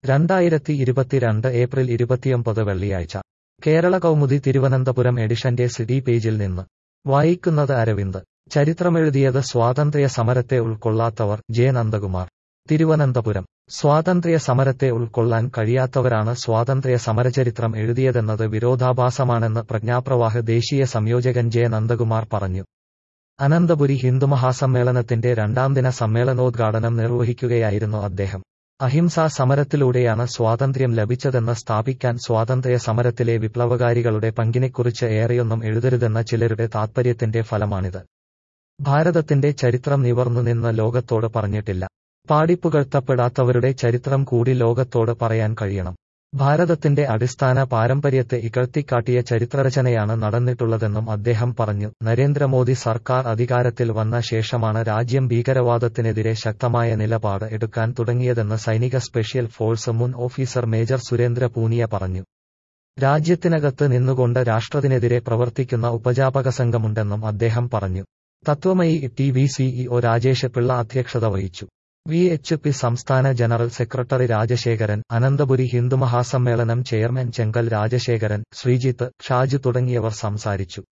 രണ്ടായിരത്തി ഇരുപത്തിരണ്ട് ഏപ്രിൽ ഇരുപത്തിയൊമ്പത് വെള്ളിയാഴ്ച കേരള കൗമുദി തിരുവനന്തപുരം എഡിഷന്റെ സിഡി പേജിൽ നിന്ന് വായിക്കുന്നത് അരവിന്ദ് ചരിത്രമെഴുതിയത് സ്വാതന്ത്ര്യ സമരത്തെ ഉൾക്കൊള്ളാത്തവർ ജെ നന്ദകുമാർ തിരുവനന്തപുരം സ്വാതന്ത്ര്യ സമരത്തെ ഉൾക്കൊള്ളാൻ കഴിയാത്തവരാണ് സ്വാതന്ത്ര്യ സമരചരിത്രം എഴുതിയതെന്നത് വിരോധാഭാസമാണെന്ന് പ്രജ്ഞാപ്രവാഹ് ദേശീയ സംയോജകൻ ജെ നന്ദകുമാർ പറഞ്ഞു അനന്തപുരി ഹിന്ദുമഹാസമ്മേളനത്തിന്റെ രണ്ടാം ദിന സമ്മേളനോദ്ഘാടനം നിർവഹിക്കുകയായിരുന്നു അദ്ദേഹം അഹിംസാ സമരത്തിലൂടെയാണ് സ്വാതന്ത്ര്യം ലഭിച്ചതെന്ന് സ്ഥാപിക്കാൻ സ്വാതന്ത്ര്യ സമരത്തിലെ വിപ്ലവകാരികളുടെ പങ്കിനെക്കുറിച്ച് ഏറെയൊന്നും എഴുതരുതെന്ന ചിലരുടെ താത്പര്യത്തിന്റെ ഫലമാണിത് ഭാരതത്തിന്റെ ചരിത്രം നിവർന്നു നിന്ന് ലോകത്തോട് പറഞ്ഞിട്ടില്ല പാടിപ്പുകഴ്ത്തപ്പെടാത്തവരുടെ ചരിത്രം കൂടി ലോകത്തോട് പറയാൻ കഴിയണം ഭാരതത്തിന്റെ അടിസ്ഥാന പാരമ്പര്യത്തെ ഇകഴ്ത്തിക്കാട്ടിയ ചരിത്രരചനയാണ് നടന്നിട്ടുള്ളതെന്നും അദ്ദേഹം പറഞ്ഞു നരേന്ദ്രമോദി സർക്കാർ അധികാരത്തിൽ വന്ന ശേഷമാണ് രാജ്യം ഭീകരവാദത്തിനെതിരെ ശക്തമായ നിലപാട് എടുക്കാൻ തുടങ്ങിയതെന്ന് സൈനിക സ്പെഷ്യൽ ഫോഴ്സ് മുൻ ഓഫീസർ മേജർ സുരേന്ദ്ര പൂനിയ പറഞ്ഞു രാജ്യത്തിനകത്ത് നിന്നുകൊണ്ട് രാഷ്ട്രത്തിനെതിരെ പ്രവർത്തിക്കുന്ന ഉപജാപക സംഘമുണ്ടെന്നും അദ്ദേഹം പറഞ്ഞു Tatwamayi T V C E O Rajesh Pillai അധ്യക്ഷത വഹിച്ചു വി എച്ച് പി സംസ്ഥാന ജനറൽ സെക്രട്ടറി രാജശേഖരൻ അനന്തപുരി ഹിന്ദുമഹാസമ്മേളനം ചെയർമാൻ ചെങ്കൽ രാജശേഖരൻ ശ്രീജിത്ത് ഷാജു തുടങ്ങിയവർ സംസാരിച്ചു